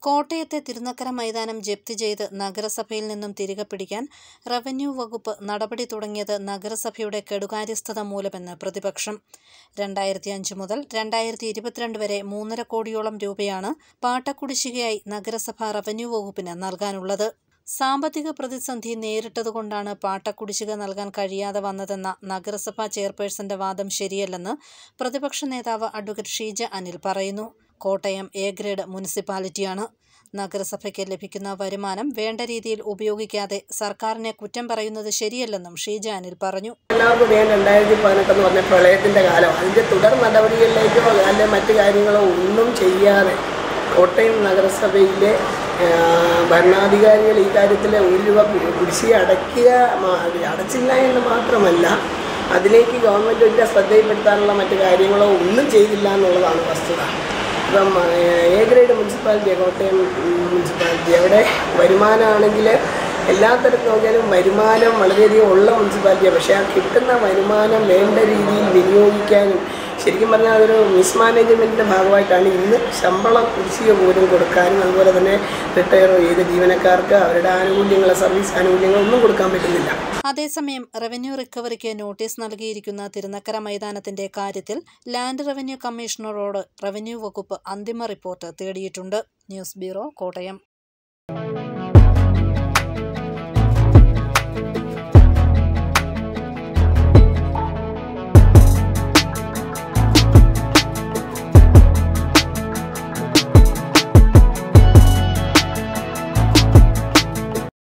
കോട്ടയത്തെ തിരുനക്കര മൈതാനം ജപ്തി ചെയ്ത് നഗരസഭയിൽ നിന്നും തിരികെ പിടിക്കാൻ റവന്യൂ വകുപ്പ് നടപടി തുടങ്ങിയത് നഗരസഭയുടെ കെടുകാര്യസ്ഥത മൂലമെന്ന് പ്രതിപക്ഷം രണ്ടായിരത്തി അഞ്ച് മുതൽ രണ്ടായിരത്തി ഇരുപത്തിരണ്ട് വരെ മൂന്നര കോടിയോളം രൂപയാണ് പാട്ടക്കുടിശ്ശികയായി നഗരസഭ റവന്യൂ വകുപ്പിന് നൽകാനുള്ളത് സാമ്പത്തിക പ്രതിസന്ധി നേരിട്ടതുകൊണ്ടാണ് പാട്ടക്കുടിശ്ശിക നൽകാൻ കഴിയാതെ വന്നതെന്ന നഗരസഭാ ചെയർപേഴ്സന്റെ വാദം ശരിയല്ലെന്ന് പ്രതിപക്ഷ നേതാവ് അഡ്വക്കേറ്റ് ഷീജ അനിൽ പറയുന്നു കോട്ടയം എ ഗ്രേഡ് മുനിസിപ്പാലിറ്റിയാണ് നഗരസഭയ്ക്ക് ലഭിക്കുന്ന വരുമാനം വേണ്ട രീതിയിൽ ഉപയോഗിക്കാതെ സർക്കാരിനെ കുറ്റം പറയുന്നത് ശരിയല്ലെന്നും ഷീജ അനിൽ പറഞ്ഞു എല്ലാവർക്കും അറിയാം രണ്ടായിരത്തി പതിനെട്ടെന്ന് പറഞ്ഞ പ്രളയത്തിൻ്റെ കാലം അതിൻ്റെ തുടർ നടപടികളിലേക്കോ അല്ലെ മറ്റു കാര്യങ്ങളോ ഒന്നും ചെയ്യാതെ കോട്ടയം നഗരസഭയിലെ ആ, ഭരണാധികാരികൾ ഈ കാര്യത്തിൽ ഒരു രൂപ കുടിശ്ശിക അടയ്ക്കുക മാ- അടച്ചില്ല എന്ന് മാത്രമല്ല അതിലേക്ക് ഗവൺമെൻറ് ശ്രദ്ധയിൽപ്പെടുത്താനുള്ള മറ്റു കാര്യങ്ങളോ ഒന്നും ചെയ്തില്ല എന്നുള്ളതാണ് വസ്തുത ഇപ്പം A grade municipality Kottayam municipality അവിടെ വരുമാനമാണെങ്കിൽ എല്ലാ തരത്തിൽ നോക്കിയാലും വരുമാനം വളരെയധികം ഉള്ള മുനിസിപ്പാലിറ്റിയാണ് പക്ഷേ ആ കിട്ടുന്ന വരുമാനം വേണ്ട രീതിയിൽ വിനിയോഗിക്കാനും ശരിക്കും പറഞ്ഞാൽ അതൊരു മിസ്മാനേജ്മെൻറ്റിൻ്റെ ഭാഗമായിട്ടാണ് ഇന്ന് ശമ്പളം കുടിശ്ശിക പോലും കൊടുക്കാനും അതുപോലെ തന്നെ റിട്ടയർ ചെയ്ത ജീവനക്കാർക്ക് അവരുടെ ആനുകൂല്യങ്ങൾ സർവീസ് ആനുകൂല്യങ്ങളൊന്നും കൊടുക്കാൻ പറ്റുന്നില്ല അതേസമയം റവന്യൂ റിക്കവറിക്ക് നോട്ടീസ് നൽകിയിരിക്കുന്ന തിരുനക്കര മൈതാനത്തിന്റെ കാര്യത്തിൽ ലാൻഡ് റവന്യൂ കമ്മീഷണറോട് റവന്യൂ വകുപ്പ് അന്തിമ റിപ്പോർട്ട് തേടിയിട്ടുണ്ട് ന്യൂസ് ബ്യൂറോ കോട്ടയം